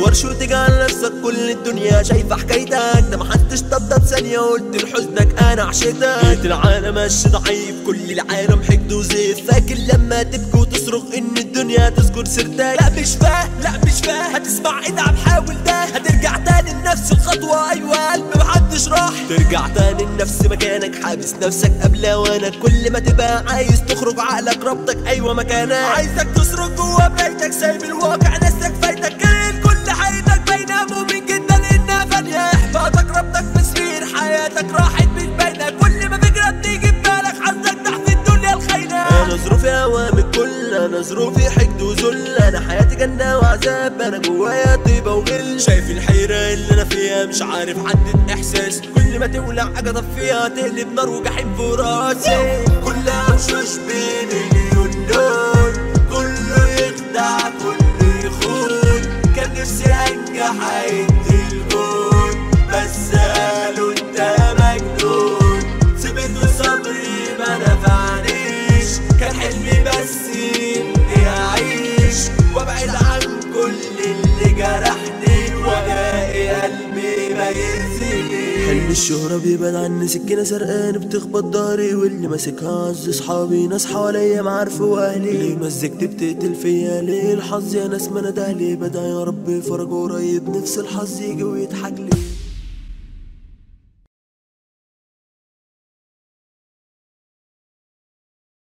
تدورش وتجعل نفسك كل الدنيا شايفة حكايتك ده محدش طبطب ثانية قلت لحزنك انا عشتك جيت العالم ماشي ضعيف كل العالم حقد وزيف فاكر لما تبكي وتصرخ ان الدنيا تذكر سيرتك لا مش فاهم لا مش فاهم هتسمع ادعم حاول ده هترجع تاني لنفس الخطوة ايوه قلب محدش راح ترجع تاني لنفس مكانك حابس نفسك قبل اوانك كل ما تبقى عايز تخرج عقلك ربطك ايوه مكانك عايزك تصرخ جوا بيتك سايب الواقع ناسك فايتك كل كل حياتك باينة مؤمن جدا انها فانية احباطك ربطك في سرير حياتك راحت مش باينة كل ما فكرة بتيجي في بالك حظك تحت الدنيا الخاينة انا ظروفي اوام الكل انا ظروفي حقد وذل انا حياتي جنة وعذاب انا جوايا طيبة وغل شايف الحيرة اللي انا فيها مش عارف احدد احساس كل ما تولع حاجة طفيها تقلب نار وجحيم في راسي كلها وشوش بين مليون لون كله يخدع كله يخون كان نفسي انجح عندي الجون بس قالوا انت مجنون سبت صبري ما نفعنيش كان حلمي بس اني اعيش وابعد عن كل اللي جرحني والاقي قلبي ما ينسينيش حلم الشهرة بيبعد عني سكينة سرقان بتخبط ضهري واللي ماسكها عز صحابي ناس حواليا معارف واهلي ليه مزجت بتقتل فيا ليه الحظ يا ناس ما انا دهلي بدعي يا رب فرج قريب نفس الحظ يجي ويضحك لي